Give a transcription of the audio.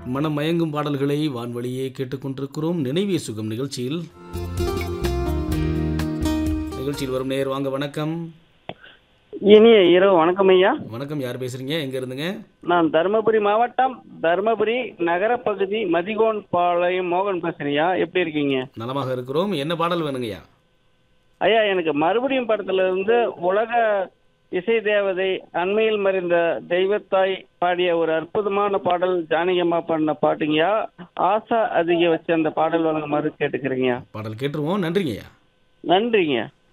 மனம் மயங்கும் பாடல்களை வான்வழியே கேட்டுக்கொண்டிருக்கிறோம் நினைவே சுகம் நிகழ்ச்சியில் நிகழ்ச்சியில் வரும் நேர் வாங்க வணக்கம் இனிய இரவு வணக்கம் ஐயா வணக்கம் யார் பேசுறீங்க எங்க இருந்துங்க நான் தருமபுரி மாவட்டம் தருமபுரி நகரப்பகுதி மதிகோன் பாளையம் மோகன் பேசுறியா எப்படி இருக்கீங்க நலமாக இருக்கிறோம் என்ன பாடல் வேணுங்கய்யா ஐயா எனக்கு மறுபடியும் படத்துல இருந்து உலக இசை தேவதை அண்மையில் மறைந்த தெய்வத்தாய் பாடிய ஒரு அற்புதமான பாடல் ஜானகியம்மா பண்ண பாட்டுங்கய்யா ஆசா அதிக வச்சு அந்த பாடல் வழங்குமாறு கேட்டுக்கிறீங்க பாடல் கேட்டுருவோம் நன்றிங்கய்யா நன்றிங்க